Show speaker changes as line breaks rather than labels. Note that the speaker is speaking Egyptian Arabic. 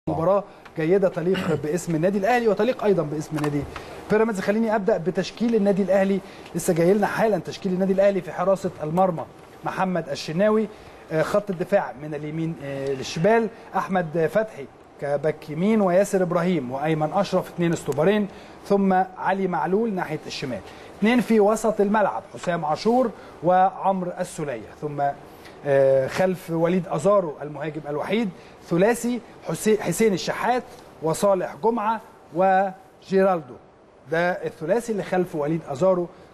مباراه جيده تليق باسم النادي الاهلي وتليق ايضا باسم نادي بيراميدز خليني ابدا بتشكيل النادي الاهلي لسه جاي لنا حالا تشكيل النادي الاهلي في حراسه المرمى محمد الشناوي آه، خط الدفاع من اليمين آه، للشمال احمد فتحي كباك يمين وياسر ابراهيم وايمن اشرف اثنين استوبرين ثم علي معلول ناحيه الشمال اثنين في وسط الملعب حسام عاشور وعمرو السوليه ثم آه، خلف وليد ازارو المهاجم الوحيد ثلاثي حسي- حسين الشحات وصالح جمعه وجيرالدو ده الثلاثي اللي خلف وليد ازارو